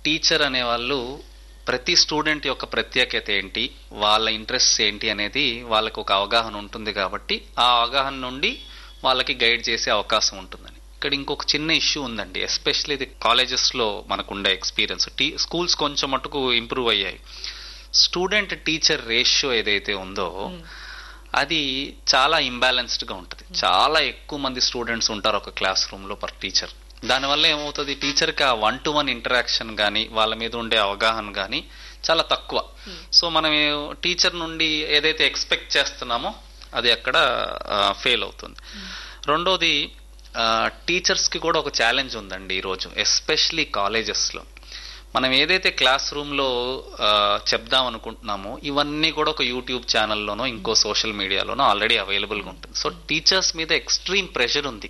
Teacher అనే వాళ్ళు ప్రతి స్టూడెంట్ యొక్క ప్రత్యేకత ఏంటి వాళ్ళ ఇంట్రెస్ట్ ఏంటి అనేది వాళ్ళకు ఒక అవగాహన ఉంటుంది కాబట్టి ఆ అవగాహన నుండి వాళ్ళకి గైడ్ చేసే అవకాశం ఉంటుందని ఇక్కడ ఇంకొక చిన్న ఇష్యూ ఉందండి ఎస్పెషల్లీ ఇది కాలేజెస్లో మనకు ఉండే ఎక్స్పీరియన్స్ టీ స్కూల్స్ కొంచెం మటుకు ఇంప్రూవ్ అయ్యాయి స్టూడెంట్ టీచర్ రేషియో ఏదైతే ఉందో అది చాలా ఇంబ్యాలెన్స్డ్ గా ఉంటుంది చాలా ఎక్కువ మంది స్టూడెంట్స్ ఉంటారు ఒక క్లాస్ రూమ్ లో పర్ టీచర్ దానివల్ల ఏమవుతుంది టీచర్కి ఆ వన్ టు వన్ ఇంటరాక్షన్ కానీ వాళ్ళ మీద ఉండే అవగాహన కానీ చాలా తక్కువ సో మనం టీచర్ నుండి ఏదైతే ఎక్స్పెక్ట్ చేస్తున్నామో అది అక్కడ ఫెయిల్ అవుతుంది రెండోది టీచర్స్ కి కూడా ఒక ఛాలెంజ్ ఉందండి ఈరోజు ఎస్పెషలీ కాలేజెస్లో మనం ఏదైతే క్లాస్ రూమ్లో చెప్దాం అనుకుంటున్నామో ఇవన్నీ కూడా ఒక యూట్యూబ్ ఛానల్లోనో ఇంకో సోషల్ మీడియాలోనో ఆల్రెడీ అవైలబుల్గా ఉంటుంది సో టీచర్స్ మీద ఎక్స్ట్రీమ్ ప్రెషర్ ఉంది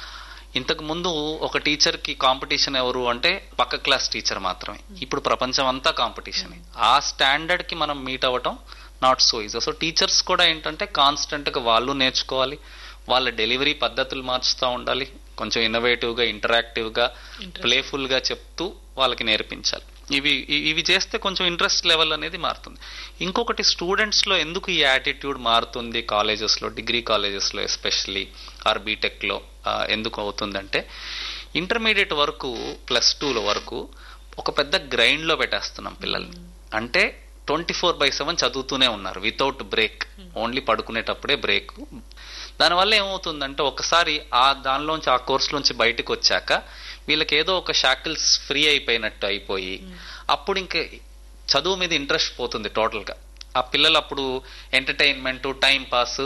ఇంతకు ముందు ఒక టీచర్ కి కాంపిటీషన్ ఎవరు అంటే పక్క క్లాస్ టీచర్ మాత్రమే ఇప్పుడు ప్రపంచం అంతా కాంపిటీషన్ ఆ స్టాండర్డ్ కి మనం మీట్ అవ్వటం not so easy so teachers కూడా ఏంటంటే కాన్స్టెంట్ గా వాళ్ళు నేర్చుకోవాలి వాళ్ళ డెలివరీ పద్ధతులు మార్చుతూ ఉండాలి కొంచెం ఇన్నోవేటివ్ గా ఇంటరాక్టివ్ గా ప్లేఫుల్ గా చెప్తూ వాళ్ళకి నేర్పించాలి ఇవి ఇ- ఇవి చేస్తే కొంచెం ఇంట్రెస్ట్ లెవెల్ అనేది మారుతుంది ఇంకొకటి స్టూడెంట్స్ లో ఎందుకు ఈ యాటిట్యూడ్ మారుతుంది కాలేజెస్ లో డిగ్రీ కాలేజెస్ లో ఎస్పెషల్లీ ఆర్ బీటెక్ లో ఆ, ఎందుకు అవుతుందంటే ఇంటర్మీడియట్ వరకు ప్లస్ టూల వరకు ఒక పెద్ద గ్రైండ్ లో పెట్టేస్తున్నాం పిల్లల్ని అంటే ట్వంటీ ఫోర్ బై సెవెన్ చదువుతూనే ఉన్నారు వితౌట్ బ్రేక్ ఓన్లీ పడుకునేటప్పుడే బ్రేక్ దానివల్ల ఏమవుతుందంటే ఒకసారి ఆ దానిలోంచి ఆ కోర్సులోంచి బయటకు వచ్చాక వీళ్ళకి ఏదో ఒక షాకిల్స్ ఫ్రీ అయిపోయినట్టు అయిపోయి అప్పుడు ఇంక చదువు మీద ఇంట్రెస్ట్ పోతుంది టోటల్ గా ఆ పిల్లలు అప్పుడు ఎంటర్టైన్మెంట్ టైం పాస్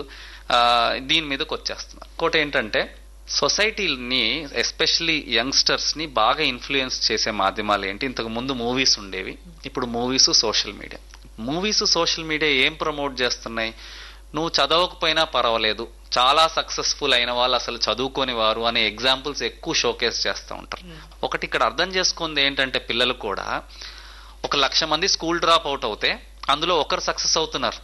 దీని మీదకి వచ్చేస్తున్నారు ఇంకోటి ఏంటంటే సొసైటీని ఎస్పెషల్లీ యంగ్స్టర్స్ ని బాగా ఇన్ఫ్లుయెన్స్ చేసే మాధ్యమాలు ఏంటి ఇంతకు ముందు మూవీస్ ఉండేవి ఇప్పుడు movies social media movies social media ఏం ప్రమోట్ చేస్తున్నాయి నువ్వు చదవకపోయినా పర్వాలేదు చాలా సక్సెస్ఫుల్ అయిన వాళ్ళు అసలు చదువుకోని వారు అనే ఎగ్జాంపుల్స్ ఎక్కువ షోకేస్ చేస్తూ ఉంటారు ఒకటి ఇక్కడ అర్థం చేసుకుంది ఏంటంటే పిల్లలు కూడా ఒక లక్ష మంది స్కూల్ డ్రాప్ అవుట్ అవుతే అందులో ఒకరు సక్సెస్ అవుతున్నారు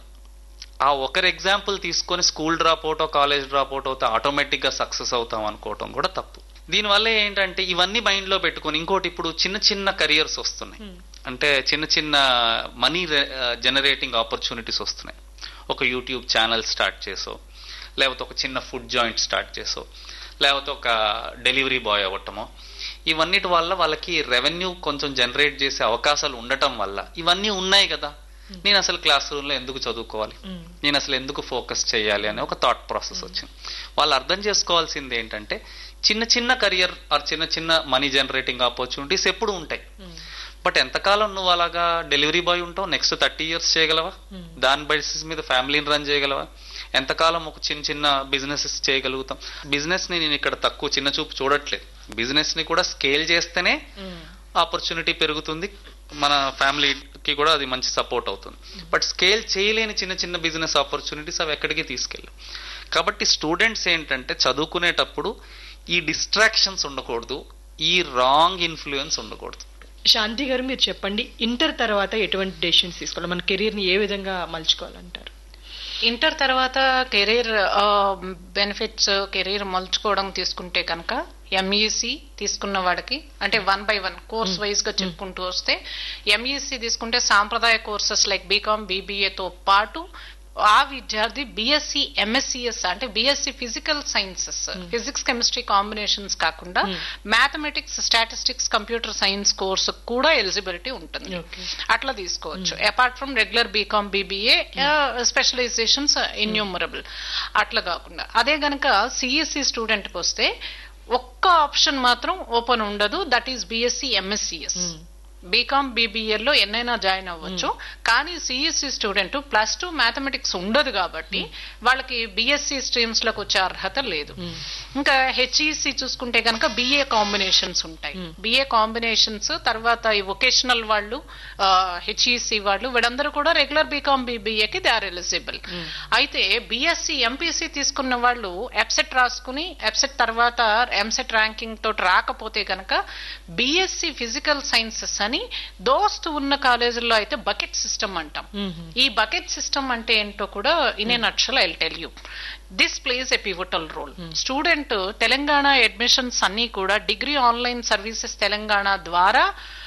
ఆ ఒకరి ఎగ్జాంపుల్ తీసుకొని school drop out college drop out అవుతే ఆటోమేటిక్ గా సక్సెస్ అవుతాం అనుకోవటం కూడా తప్పు దీనివల్ల ఏంటంటే ఇవన్నీ మైండ్ లో పెట్టుకొని ఇంకోటి ఇప్పుడు చిన్న చిన్న కెరియర్స్ వస్తున్నాయి అంటే చిన్న చిన్న మనీ జనరేటింగ్ ఆపర్చునిటీస్ వస్తున్నాయి ఒక యూట్యూబ్ ఛానల్ స్టార్ట్ చేసో లేకపోతే ఒక చిన్న ఫుడ్ జాయింట్ స్టార్ట్ చేసో లేకపోతే ఒక డెలివరీ బాయ్ అవ్వటమో ఇవన్నిటి వల్ల వాళ్ళకి రెవెన్యూ కొంచెం జనరేట్ చేసే అవకాశాలు ఉండటం వల్ల ఇవన్నీ ఉన్నాయి కదా నేను అసలు క్లాస్ రూమ్ లో ఎందుకు చదువుకోవాలి నేను అసలు ఎందుకు ఫోకస్ చేయాలి అనే ఒక థాట్ ప్రాసెస్ వచ్చింది వాళ్ళు అర్థం చేసుకోవాల్సింది ఏంటంటే చిన్న చిన్న కెరియర్ ఆర్ చిన్న చిన్న మనీ జనరేటింగ్ ఆపర్చునిటీస్ ఎప్పుడు ఉంటాయి బట్ ఎంతకాలం నువ్వు అలాగా డెలివరీ బాయ్ ఉంటావు నెక్స్ట్ థర్టీ ఇయర్స్ చేయగలవా దాని బేసిస్ మీద ఫ్యామిలీని రన్ చేయగలవా ఎంతకాలం ఒక చిన్న చిన్న బిజినెసెస్ చేయగలుగుతాం బిజినెస్ ని నేను ఇక్కడ తక్కువ చిన్న చూపు చూడట్లేదు బిజినెస్ ని కూడా స్కేల్ చేస్తేనే ఆపర్చునిటీ పెరుగుతుంది మన ఫ్యామిలీకి కూడా అది మంచి సపోర్ట్ అవుతుంది బట్ స్కేల్ చేయలేని చిన్న చిన్న బిజినెస్ ఆపర్చునిటీస్ అవి ఎక్కడికి తీసుకెళ్ళవు కాబట్టి స్టూడెంట్స్ ఏంటంటే చదువుకునేటప్పుడు ఈ డిస్ట్రాక్షన్స్ ఉండకూడదు ఈ రాంగ్ ఇన్ఫ్లుయెన్స్ ఉండకూడదు శాంతి గారు మీరు చెప్పండి ఇంటర్ తర్వాత ఎటువంటి డెసిషన్స్ తీసుకోవాలి మన కెరీర్ ని ఏ విధంగా మలుచుకోవాలంటారు ఇంటర్ తర్వాత కెరీర్ బెనిఫిట్స్ కెరీర్ మలుచుకోవడం తీసుకుంటే కనుక ఎంఈసి తీసుకున్న వాడికి అంటే one by one course wise గా చెప్పుకుంటూ వస్తే ఎంఈసి తీసుకుంటే సాంప్రదాయ కోర్సెస్ లైక్ బీకామ్ బీబీఏతో పాటు ఆ విద్యార్థి బిఎస్సి ఎంఎస్సిఎస్ అంటే BSc physical sciences physics chemistry combinations కాకుండా mathematics statistics computer science course కూడా ఎలిజిబిలిటీ ఉంటుంది Okay. అట్లా తీసుకోవచ్చు apart from regular BCom BBA specialisations innumerable అట్లా కాకుండా అదే గనక సిఎస్సి స్టూడెంట్కి వస్తే ఒక్క ఆప్షన్ మాత్రం ఓపెన్ ఉండదు that is BSc MSCS BCom బీబీఏలో ఎన్నైనా జాయిన్ అవ్వచ్చు కానీ CSC student plus two mathematics ఉండదు కాబట్టి వాళ్ళకి బిఎస్సి స్ట్రీమ్స్ లోకి వచ్చే అర్హత లేదు ఇంకా హెచ్ఈసి చూసుకుంటే కనుక బిఏ కాంబినేషన్స్ ఉంటాయి బిఏ కాంబినేషన్స్ తర్వాత ఈ వొకేషనల్ వాళ్ళు హెచ్ఈసి వాళ్ళు వీళ్ళందరూ కూడా రెగ్యులర్ బీకామ్ బీబీఏకి దే ఆర్ ఎలిజిబుల్ అయితే బిఎస్సి ఎంపీసీ తీసుకున్న వాళ్ళు ఎప్సెట్ రాసుకుని ఎప్సెట్ తర్వాత ఎంసెట్ ర్యాంకింగ్ తోటి రాకపోతే కనుక బిఎస్సి ఫిజికల్ సైన్సెస్ అని దోస్త్ ఉన్న కాలేజీల్లో అయితే బకెట్ సిస్టమ్ అంటాం ఈ బకెట్ సిస్టమ్ అంటే ఏంటో కూడా ఇన్ ఏ నక్షల I tell you this plays a pivotal role student Telangana admissions అన్ని కూడా డిగ్రీ ఆన్లైన్ సర్వీసెస్ తెలంగాణ ద్వారా